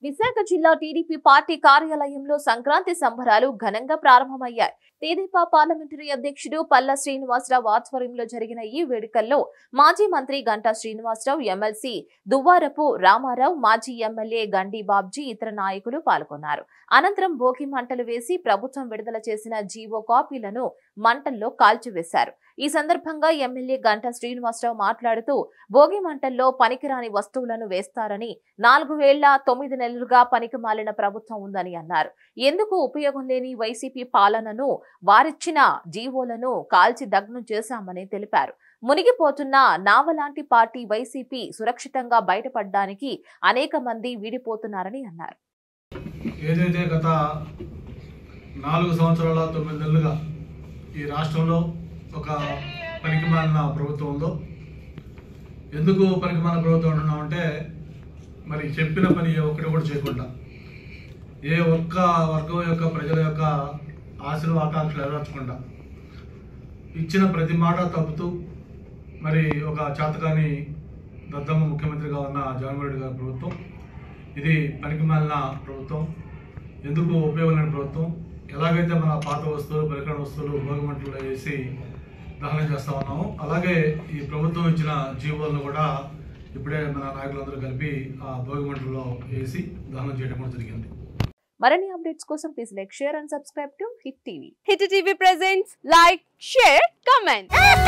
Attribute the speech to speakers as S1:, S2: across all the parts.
S1: విశాఖ జిల్లా TDP party కార్యాలయంలో సంక్రాంతి సంబరాలు ఘనంగా ప్రారంభమయ్యాయి తెదేపా పార్లమెంటరీ అధ్యక్షుడు పల్లా శ్రీనివాసరావు ఆధ్వర్యంలో జరిగిన ఈ వేడుకల్లో మాజీ మంత్రి గంటా శ్రీనివాసరావు ఎమ్మెల్సీ దువ్వారపు రామారావు మాజీ ఎమ్మెల్యే గండి బాబ్జీ ఇతర నాయకులు పాల్గొన్నారు అనంతరం భోగి మంటలు వేసి ప్రభుత్వం విడుదల చేసిన జీవో కాపీలను మంటల్లో కాల్చివేశారు ఈ సందర్భంగా ఎమ్మెల్యే గంటా శ్రీనివాసరావు మాట్లాడుతూ భోగి మంటల్లో పనికిరాని వస్తువులను వేస్తారని నాలుగు వేళ్ల తొమ్మిది నెలలుగా పనికి మాలిన ప్రభుత్వం ఉందని అన్నారు ఎందుకు ఉపయోగం లేని వైసీపీ పాలనను వారిచ్చిన జీవోలను కాల్చి దగ్నం చేశామని తెలిపారు మునిగిపోతున్న నావలాంటి పార్టీ వైసీపీ సురక్షితంగా బయటపడడానికి అనేక మంది వీడిపోతున్నారని అన్నారు
S2: ఏదైతే గత నాలుగు సంవత్సరాల తొమ్మిది నెలలుగా ఈ రాష్ట్రంలో ఒక పనికిమాలిన ప్రభుత్వం ఉందో ఎందుకు పనికిమాలిన ప్రభుత్వం అంటున్నామంటే మరి చెప్పిన పని ఏ ఒక్కటి కూడా చేయకుండా ఏ ఒక్క వర్గం యొక్క ప్రజల యొక్క ఆశలు ఆకాంక్షలు నెరవేర్చకుండా ఇచ్చిన ప్రతి మాట తప్పుతూ మరి ఒక చేతకాని దద్దమ్మ ముఖ్యమంత్రిగా ఉన్న జగన్మోహన్ రెడ్డి గారి ప్రభుత్వం ఇది పనికిమాలిన ప్రభుత్వం ఎందుకు ఉపయోగం లేని ప్రభుత్వం ఎలాగైతే మన పాత వస్తువులు పరికర వస్తువులు భోగిమంటల్లో వేసి దహనం చేస్తా ఉన్నామో అలాగే ఈ ప్రభుత్వం ఇచ్చిన జీవోలను కూడా ఇప్పుడే మన నాయకులందరూ కలిపి ఆ భోగిమంటల్లో వేసి దహనం చేయడం కూడా జరిగింది
S1: మరిన్ని అప్డేట్స్ కోసం please like share and subscribe to hit TV
S3: hit TV presents like share comment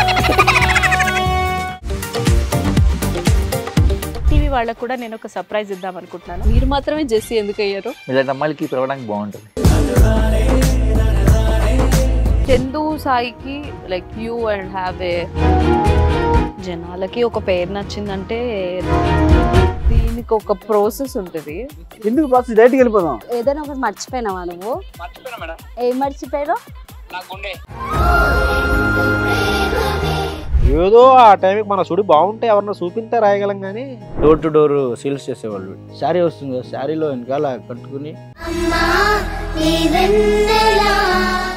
S3: TV వాళ్ళకు కూడా నేను ఒక సర్ప్రైజ్ ఇద్దాం అనుకుంటున్నాను మీరు మాత్రమే జెస్సీ ఎందుకు అయ్యారు
S4: ఇలాంటి అమ్మాయిలకి పిలవడానికి బాగుంటుంది
S3: చందు సాయికి like you and have a జనాలకి ఒక పేరు నచ్చిందంటే దీనికి ఒక ప్రాసెస్ ఉంటుంది
S5: ఎందుకు ప్రాసెస్ డైరెక్ట్కి వెళ్ళిపోదాం
S6: ఏదైనా ఒకటి మర్చిపోయినావా నువ్వు ఏం మర్చిపోయావు
S5: ఏదో ఆ టైంకి మన సుడి బాగుంటే ఎవరన్నా చూపిస్తే రాయగలం కానీ డోర్ టు డోర్ సేల్స్ చేసేవాళ్ళు శారీ వస్తుంది కదా శారీలో వెనకాల కట్టుకుని
S7: అమ్మా నీ వెన్నెలా